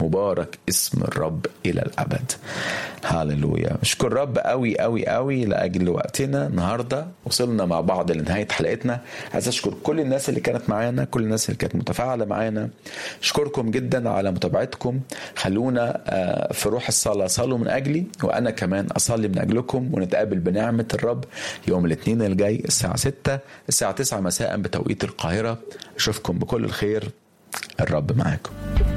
مبارك اسم الرب الى الابد هاللويا اشكر رب قوي قوي قوي لاجل وقتنا النهارده وصلنا مع بعض لنهايه حلقتنا عايز اشكر كل الناس اللي كانت معانا كل الناس اللي كانت متفاعله معانا اشكركم جدا على متابعتكم خلونا آه، في روح الصلاه صلوا من اجلي وانا كمان اصلي من اجلكم ونتقابل بنعمه الرب يوم الاثنين الجاي الساعه 6 الساعه 9 مساء بتوقيت القاهره اشوفكم بكل الخير الرب معاكم